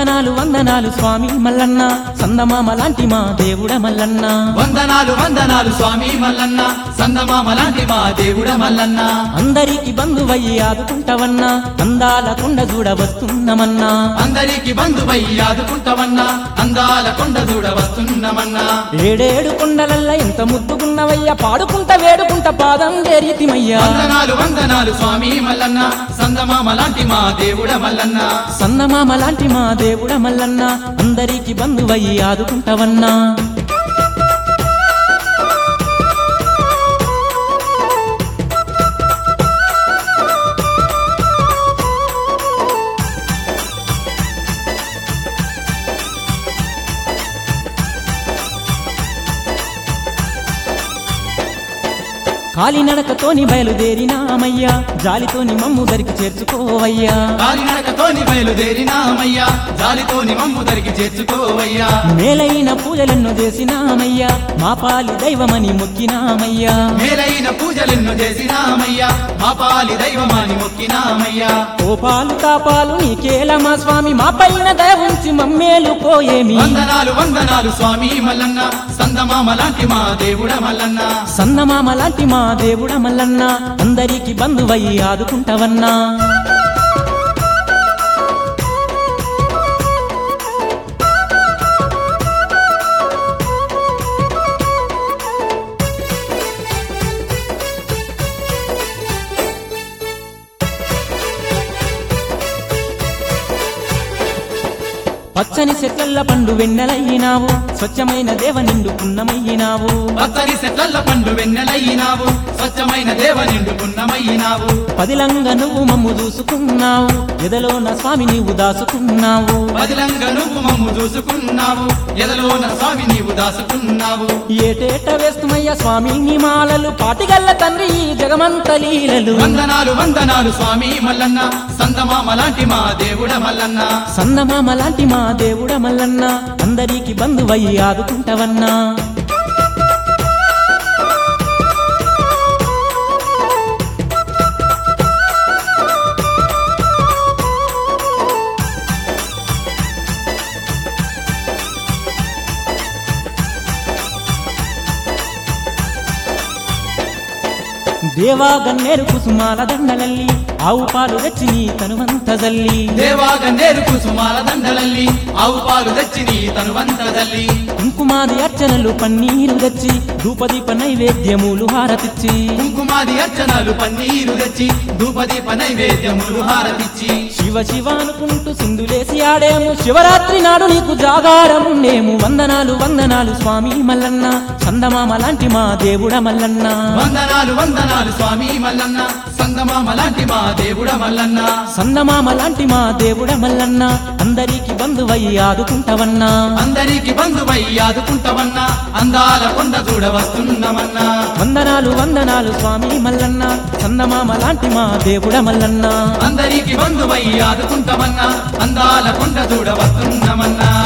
వందనాలు వందనాలు స్వామి మల్లన్న సందమామ లాంటి మా దేవుడ మల్లన్న వందనాలు వందనాలు స్వామి మల్లన్న సందమామ లాంటి మా దేవుడ మల్లన్న అందరికి బంధువయ్యి ఆదుకుంటవన్నా అందాల కొండ చూడ వస్తున్నమన్నా అందరికి బంధువై ఆదుకుంటామన్నా అందాల కొండ దూడ వస్తున్నమన్నా ఏడేడు కొండలల్ల ఎంత ముద్దుకున్నవయ్యా పాడుకుంట వేడుకుంట పాదం చేరితిమయ్యా వందనాలు వందనాలు స్వామి మల్లన్న సందమామ లాంటి మా దేవుడ మల్లన్న సందమామ లాంటి మా దేవుడ మల్లన్న అందరికి బంధువయ్యి ఆదుకుంటవన్నా కాలినడకతోని బయలుదేరినామయ్యా జాలితోని మమ్ము దరికి చేర్చుకోవయ్యా కాలినడకతోని బయలుదేరినామయ్యా జాలితోని మమ్ము దరికి చేర్చుకోవయ్యా మేలైన పూజలెన్నో చేసినామయ్యా మా పాలి దైవమని మొక్కినామయ్యా మేలైన పూజలెన్నో చేసినామయ్యా మా పాలి దైవమాని మొక్కినామయ్యా ఓ పాలు కాపాలు నీకేల మా స్వామి మా పైన దయ ఉంచి మమ్మేలు పోయేమి వందనాలు వందనాలు స్వామి మల్లన్న సందమామ లాంటి మా దేవుడ మల్లన్న సన్నమామ లాంటి మా దేవుడ మల్లన్న అందరికి బంధువయ్యి ఆదుకుంటవన్నా పచ్చని చెట్లల్ల పండు వెన్నెలయ్యినావు స్వచ్ఛమైన దేవ నిండు పున్నమయ్యినావు పచ్చని సెట్లల్ల పండు వెన్నెలయ్యినావు స్వచ్ఛమైన దేవ నిండు పున్నమయ్యినావు పదిలంగ నువ్వు మమ్ము చూసుకున్నావు ఎదలోన స్వామి నీవు దాసుకున్నావు బదిలంగా నువ్వు మమ్ము చూసుకున్నావు ఎదలోన స్వామి నీవు దాసుకున్నావు ఏటేట వేస్తుమయ్య స్వామి నీ మాలలు పాటిగల్ల తండ్రి ఈ జగమంత లీలలు వందనాలు వందనాలు స్వామి మల్లన్న సందమామ లాంటి మా దేవుడ మల్లన్న సన్నమామ లాంటి మా దేవుడ మల్లన్న అందరికి బంధువయ్యి ఆదుకుంటవన్నా దేవా గన్నేరు కుసుమాల దండలల్లి ఆవు పాలు తెచ్చి నీ తనువంత జల్లి దేవాగ నేరు కుసుమాల దండలల్లి ఆవు పాలు తెచ్చి నీ తనువంతదల్లి కుంకుమాది అర్చనలు పన్నీరు తెచ్చి ధూపదీప నైవేద్యములు హారతిచ్చి కుంకుమాది అర్చనలు పన్నీరు తెచ్చి ధూపదీప నైవేద్యములు హారతిచ్చి శివ శివ అనుకుంటూ సింధులేసి ఆడేము శివరాత్రి నాడు నీకు జాగారముండేము వందనాలు వందనాలు స్వామి మల్లన్న చందమామ లాంటి మా దేవుడ మల్లన్న వందనాలు వందనాలు స్వామి మల్లన్న సంగమామ లాంటి మా దేవుడ మల్లన్న సందమామ లాంటి మా దేవుడ మల్లన్న అందరికి బంధువయ్యి ఆదుకుంటవన్నా అందరికి బంధువై ఆదుకుంటామన్నా అందాల కొండ చూడ వస్తున్నమన్నా వందనాలు వందనాలు స్వామి మల్లన్న చందమామ లాంటి మా దేవుడ మల్లన్న అందరికి బంధువై ఆదుకుంటామన్నా అందాల కొండ చూడ వస్తున్నమన్నా